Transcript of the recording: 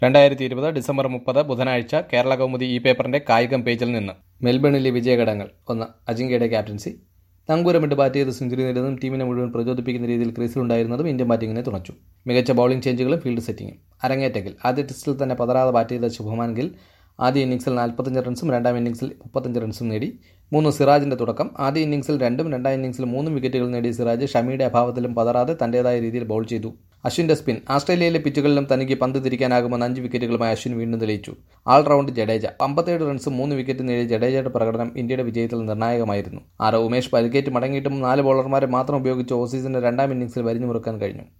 രണ്ടായിരത്തി ഇരുപത് ഡിസംബർ മുപ്പത് ബുധനാഴ്ച കേരള കൗമുദി ഈ പേപ്പറിന്റെ കായികം പേജിൽ നിന്ന് മെൽബണിലെ വിജയഘടകങ്ങൾ ഒന്ന് അജിങ്കയുടെ ക്യാപ്റ്റൻസി നങ്കൂരമിട്ട് ബാറ്റ് ചെയ്ത് സെഞ്ചുറി നേടുന്നതും ടീമിനെ മുഴുവൻ പ്രചോദിപ്പിക്കുന്ന രീതിയിൽ ക്രീസിലുണ്ടായിരുന്നതും ഇന്ത്യൻ ബാറ്റിങ്ങിനെ തുണച്ചു മികച്ച ബൌളിംഗ് ചേഞ്ചുകളും ഫീൽഡ് സെറ്റിംഗും അരങ്ങേറ്റത്തിൽ ആദ്യ ടെസ്റ്റിൽ തന്നെ പതറാതെ ബാറ്റ് ചെയ്ത ശുഭമാൻ ഗിൽ ആദ്യ ഇന്നിംഗ്സിൽ നാൽപ്പത്തഞ്ച് റൺസും രണ്ടാം ഇന്നിംഗ്സിൽ മുപ്പത്തഞ്ച് റൺസും നേടി മൂന്ന് സിറാജിന്റെ തുടക്കം ആദ്യ ഇന്നിംഗ്സിൽ രണ്ടും രണ്ടാം ഇന്നിംഗ്സിൽ മൂന്നും വിക്കറ്റുകൾ നേടിയ സിറാജ് ഷമിയുടെ അഭാവത്തിലും പതറാതെ തന്റേതായ രീതിയിൽ ബൗൾ ചെയ്തു അശ്വിന്റെ സ്പിൻ ആസ്ട്രേലിയയിലെ പിച്ചുകളിലും തനിക്ക് പന്ത് തിരിക്കാനാകുമെന്ന് അഞ്ച് വിക്കറ്റുകളുമായി അശ്വിൻ വീണ്ടും തെളിയിച്ചു ആൾ റൗണ്ട് ജഡേജ അമ്പത്തേഴ് റൺസും മൂന്ന് വിക്കറ്റ് നേടിയ ജഡേജയുടെ പ്രകടനം ഇന്ത്യയുടെ വിജയത്തിൽ നിർണായകമായിരുന്നു ആറ് ഉമേഷ് പരിക്കേറ്റ് മടങ്ങിയിട്ടും നാല് ബോളർമാരെ മാത്രം ഉപയോഗിച്ച് ഓസീസിന്റെ രണ്ടാം ഇന്നിംഗ്സിൽ വരിഞ്ഞു മുറുക്കാൻ കഴിഞ്ഞു